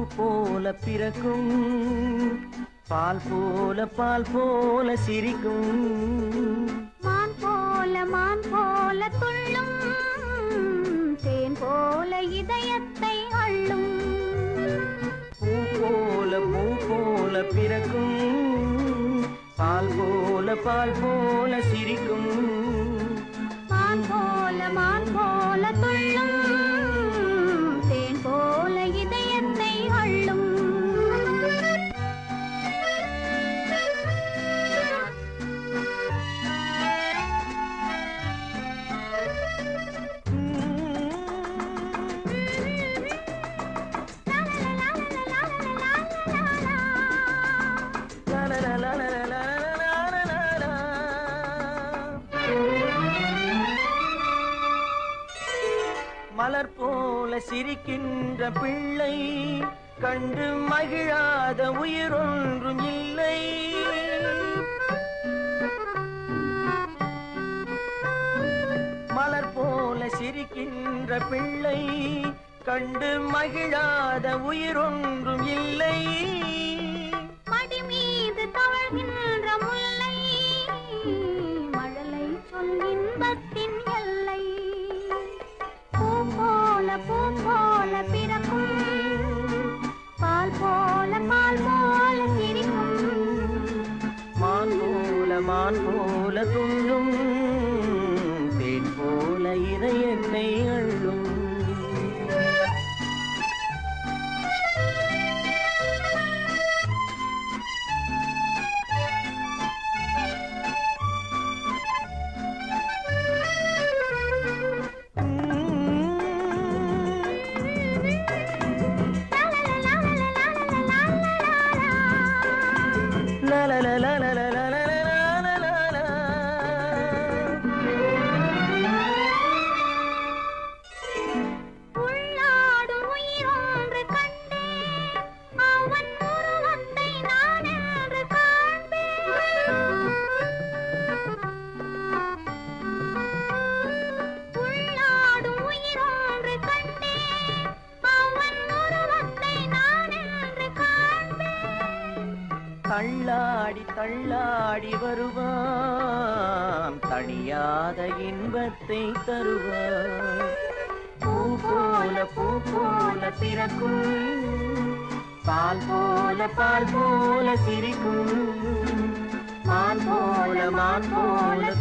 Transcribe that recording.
போல பிறக்கும் பால் போல பால் போல சிரிக்கும் மான் போல மான் போல துள்ளும் தேன் போல இதயத்தை அள்ளும் பூ போல பூ போல பிறக்கும் பால் போல பால் போல சிரிக்கும் மான் போல மான் போல துள்ளும் தேன் போல இதயத்தை அள்ளும் லா, லா, லா, லா, லா, லா, லா, லா, லா, லா. மலர் போல சிரிக்கின்ற பிள்ளை கண்டு மகிழாத உயிரொன்றும் இல்லை மலர் போல சிரிக்கின்ற பிள்ளை கண்டு மகிழாத உயிரொன்றும் இல்லை மடி மீது தவழ்கின்ற முல்லை மழலை சொல் இன்பத்தின் எல்லை பூ போல பூ போல பிறக்கும் பால் போல பால் போல சிரிக்கும் மான் போல மான் போல துள்ளும் தேன் போல இதயத்தை அள்ளும் லா லா லா லா லா லா லா லா லா லா லா லா. உள்ளாடும் உயிரொன்று கண்டேன் அவன் உருவத்தை நான் என்று காண்பேன் உள்ளாடும் உயிரொன்று கண்டேன் அவன் உருவத்தை நான் என்று காண்பேன் தள்ளாடி தள்ளாடி வருவான் தணியாத இன்பத்தை தருவான் பூ போல பூ போல பிறக்கும் பால் போல பால் போல சிரிக்கும் மான் போல மான் போல